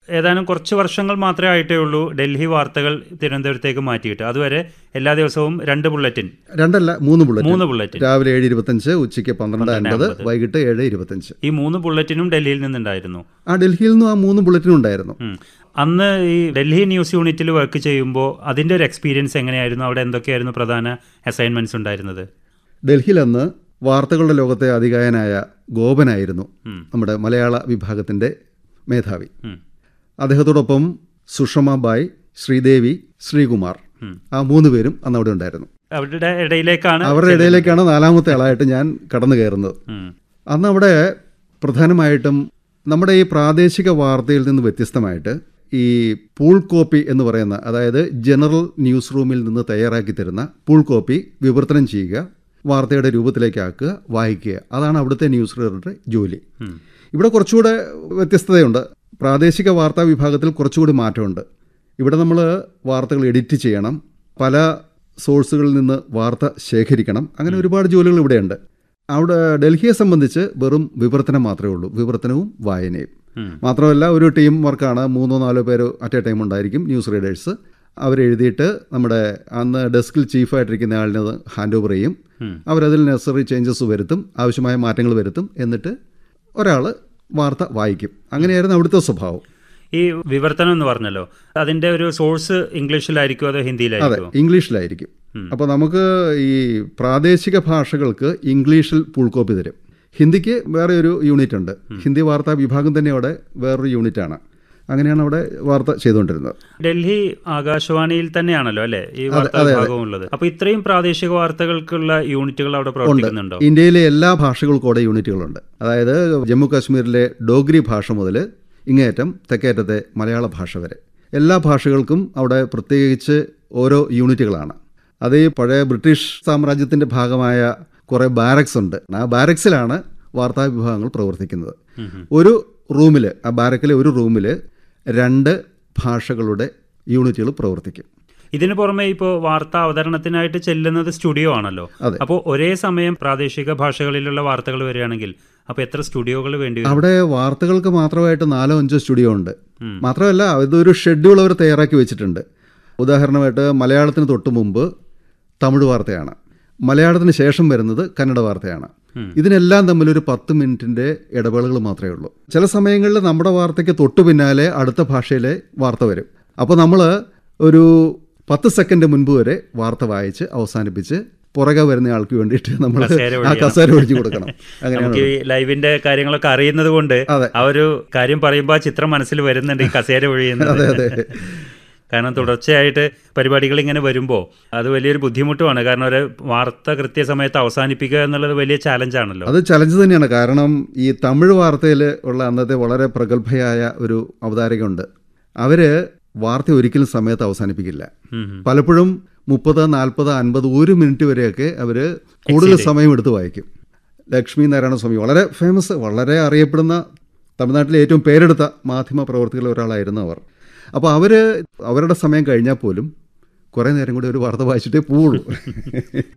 ഏതാനും കുറച്ച് വർഷങ്ങൾ മാത്രമേ ആയിട്ടേ ഉള്ളൂ ഡൽഹി വാർത്തകൾ തിരുവനന്തപുരത്തേക്ക് മാറ്റിയിട്ട് അതുവരെ എല്ലാ ദിവസവും രണ്ട് ബുള്ളറ്റിൻ രണ്ടല്ല മൂന്ന് ബുള്ളറ്റ് മൂന്ന് ബുള്ളറ്റിൻ രാവിലെ ഏഴ് ഇരുപത്തഞ്ച് ഉച്ചയ്ക്ക് പന്ത്രണ്ട് അൻപത് വൈകിട്ട് ഏഴ് ഇരുപത്തഞ്ച് ഈ മൂന്ന് ബുള്ളറ്റിനും ഡൽഹിയിൽ നിന്നുണ്ടായിരുന്നു ആ ഡൽഹിയിൽ നിന്നും ആ മൂന്ന് ബുള്ളറ്റിനും ഉണ്ടായിരുന്നു ഉം. അന്ന് ഈ ഡൽഹി ന്യൂസ് യൂണിറ്റിൽ വർക്ക് ചെയ്യുമ്പോൾ അതിൻ്റെ ഒരു എക്സ്പീരിയൻസ് എങ്ങനെയായിരുന്നു അവിടെ എന്തൊക്കെയായിരുന്നു പ്രധാന അസൈൻമെന്റ്സ് ഉണ്ടായിരുന്നത് ഡൽഹിയിൽ അന്ന് വാർത്തകളുടെ ലോകത്തെ അതികായനായ ഗോപനായിരുന്നു ഉം. നമ്മുടെ മലയാള വിഭാഗത്തിന്റെ മേധാവി ഉം. അദ്ദേഹത്തോടൊപ്പം സുഷമ ബായ് ശ്രീദേവി ശ്രീകുമാർ ഉം. ആ മൂന്ന് പേരും അന്ന് അവിടെ ഉണ്ടായിരുന്നു അവരുടെ ഇടയിലേക്കാണ് അവരുടെ ഇടയിലേക്കാണ് നാലാമത്തെ ആളായിട്ട് ഞാൻ കടന്നു കയറുന്നത് ഉം. അന്ന് അവിടെ പ്രധാനമായിട്ടും നമ്മുടെ ഈ പ്രാദേശിക വാർത്തയിൽ നിന്ന് വ്യത്യസ്തമായിട്ട് ഈ പൂൾ കോപ്പി എന്ന് പറയുന്ന അതായത് ജനറൽ ന്യൂസ് റൂമിൽ നിന്ന് തയ്യാറാക്കി തരുന്ന പൂൾ കോപ്പി വിവർത്തനം ചെയ്യുക വാർത്തയുടെ രൂപത്തിലേക്ക് ആക്കുക വായിക്കുക അതാണ് അവിടുത്തെ ന്യൂസ് റീഡറുടെ ജോലി ഉം. ഇവിടെ കുറച്ചുകൂടെ വ്യത്യസ്തതയുണ്ട് പ്രാദേശിക വാർത്താ വിഭാഗത്തിൽ കുറച്ചുകൂടി മാറ്റമുണ്ട് ഇവിടെ നമ്മൾ വാർത്തകൾ എഡിറ്റ് ചെയ്യണം പല സോഴ്സുകളിൽ നിന്ന് വാർത്ത ശേഖരിക്കണം അങ്ങനെ ഒരുപാട് ജോലികൾ ഇവിടെയുണ്ട് അവിടെ ഡൽഹിയെ സംബന്ധിച്ച് വെറും വിവർത്തനം മാത്രമേ ഉള്ളൂ വിവർത്തനവും വായനയും ഉം. മാത്രമല്ല ഒരു ടീം വർക്കാണ് മൂന്നോ നാലോ പേര് അറ്റ് എ ടൈം ഉണ്ടായിരിക്കും ന്യൂസ് റീഡേഴ്സ് അവരെഴുതിയിട്ട് നമ്മുടെ അന്ന് ഡെസ്കിൽ ചീഫായിട്ടിരിക്കുന്ന ആളിന് അത് ഹാൻഡ് ഓവർ ചെയ്യും ഉം. അവരതിൽ നെസറി ചേഞ്ചസ് വരുത്തും ആവശ്യമായ മാറ്റങ്ങൾ വരുത്തും എന്നിട്ട് ഒരാൾ വാർത്ത വായിക്കും അങ്ങനെയായിരുന്നു അവിടുത്തെ സ്വഭാവം ഈ വിവർത്തനം എന്ന് പറഞ്ഞല്ലോ അതിന്റെ ഒരു സോഴ്സ് ഇംഗ്ലീഷിലായിരിക്കും അതോ അതെ ഹിന്ദിയിലായിരിക്കും ഇംഗ്ലീഷിലായിരിക്കും അപ്പോൾ നമുക്ക് ഈ പ്രാദേശിക ഭാഷകൾക്ക് ഇംഗ്ലീഷിൽ ഫുൾ കോപ്പി തരും ഹിന്ദിക്ക് വേറെ ഒരു യൂണിറ്റ് ഉണ്ട് ഹിന്ദി വാർത്താ വിഭാഗം തന്നെ അവിടെ വേറൊരു യൂണിറ്റാണ് അങ്ങനെയാണ് അവിടെ വാർത്ത ചെയ്തുകൊണ്ടിരുന്നത് ഡൽഹി ആകാശവാണിയിൽ തന്നെയാണല്ലോ അല്ലെ ഈ വാർത്താ വിഭാഗം ഉള്ളത് അപ്പൊ ഇത്രയും പ്രാദേശിക വാർത്തകൾക്കുള്ള യൂണിറ്റുകൾ അവിടെ പ്രവർത്തിക്കുന്നുണ്ടോ ഇന്ത്യയിലെ എല്ലാ ഭാഷകൾക്കും അവിടെ യൂണിറ്റുകളുണ്ട് അതായത് ജമ്മു കാശ്മീരിലെ ഡോഗ്രി ഭാഷ മുതൽ ഇങ്ങേയറ്റം തെക്കേറ്റത്തെ മലയാള ഭാഷ വരെ എല്ലാ ഭാഷകൾക്കും അവിടെ പ്രത്യേകിച്ച് ഓരോ യൂണിറ്റുകളാണ് അത് ഈ പഴയ ബ്രിട്ടീഷ് സാമ്രാജ്യത്തിൻ്റെ ഭാഗമായ കുറേ ബാരക്സ് ഉണ്ട് ആ ബാരക്സിലാണ് വാർത്താ വിഭാഗങ്ങൾ പ്രവർത്തിക്കുന്നത് ഒരു റൂമിൽ ആ ബാരക്കിലെ ഒരു റൂമിൽ രണ്ട് ഭാഷകളുടെ യൂണിറ്റുകൾ പ്രവർത്തിക്കും ഇതിനു പുറമെ ഇപ്പോൾ വാർത്താ അവതരണത്തിനായിട്ട് ചെല്ലുന്നത് സ്റ്റുഡിയോ ആണല്ലോ അതെ. അപ്പോൾ ഒരേ സമയം പ്രാദേശിക ഭാഷകളിലുള്ള വാർത്തകൾ വരികയാണെങ്കിൽ അപ്പോൾ എത്ര സ്റ്റുഡിയോകൾ വേണ്ടി വരും അവിടെ വാർത്തകൾക്ക് മാത്രമായിട്ട് നാലോ അഞ്ചോ സ്റ്റുഡിയോ ഉണ്ട് മാത്രമല്ല ഇതൊരു ഷെഡ്യൂൾ അവർ തയ്യാറാക്കി വെച്ചിട്ടുണ്ട് ഉദാഹരണമായിട്ട് മലയാളത്തിന് തൊട്ട് മുമ്പ് തമിഴ് വാർത്തയാണ് മലയാളത്തിന് ശേഷം വരുന്നത് കന്നഡ വാർത്തയാണ് ഇതിനെല്ലാം തമ്മിൽ ഒരു പത്ത് മിനിറ്റിൻ്റെ ഇടവേളകൾ മാത്രമേ ഉള്ളൂ ചില സമയങ്ങളിൽ നമ്മുടെ വാർത്തയ്ക്ക് തൊട്ടു പിന്നാലെ അടുത്ത ഭാഷയിലെ വാർത്ത വരും അപ്പോൾ നമ്മൾ ഒരു പത്ത് സെക്കൻഡ് മുൻപ് വരെ വാർത്ത വായിച്ച് അവസാനിപ്പിച്ച് പുറകെ വരുന്ന ആൾക്ക് വേണ്ടിയിട്ട് നമ്മൾ കസേര ആ ഒഴിയണം. കസേര ഒഴിച്ചു കൊടുക്കണം അങ്ങനെയാണ് നമുക്ക് ഈ ലൈവിന്റെ കാര്യങ്ങളൊക്കെ അറിയുന്നത് കൊണ്ട് അതെ. ആ ഒരു കാര്യം പറയുമ്പോൾ ആ ചിത്രം മനസ്സിൽ വരുന്നുണ്ട് ഈ കസേര ഒഴിയുന്നത് അതെ അതെ കാരണം തുടർച്ചയായിട്ട് പരിപാടികൾ ഇങ്ങനെ വരുമ്പോൾ അത് വലിയൊരു ബുദ്ധിമുട്ടുമാണ് കാരണം ഒരു വാർത്ത കൃത്യസമയത്ത് അവസാനിപ്പിക്കുക എന്നുള്ളത് വലിയ ചാലഞ്ചാണല്ലോ അത് ചലഞ്ച് തന്നെയാണ് കാരണം ഈ തമിഴ് വാർത്തയിൽ ഉള്ള അന്നത്തെ വളരെ പ്രഗത്ഭയായ ഒരു അവതാരകയുണ്ട് അവര് വാർത്ത ഒരിക്കലും സമയത്ത് അവസാനിപ്പിക്കില്ല ഉം ഉം. പലപ്പോഴും മുപ്പത് നാൽപ്പത് അൻപത് ഒരു മിനിറ്റ് വരെയൊക്കെ അവർ കൂടുതൽ സമയം എടുത്ത് വായിക്കും ലക്ഷ്മി നാരായണ സ്വാമി വളരെ ഫേമസ് വളരെ അറിയപ്പെടുന്ന തമിഴ്നാട്ടിലെ ഏറ്റവും പേരെടുത്ത മാധ്യമ പ്രവർത്തകരിൽ ഒരാളായിരുന്നു അവർ അപ്പോൾ അവർ അവരുടെ സമയം കഴിഞ്ഞാൽ പോലും കുറേ നേരം കൂടി ഒരു വാർത്ത വായിച്ചിട്ടേ പോവുള്ളൂ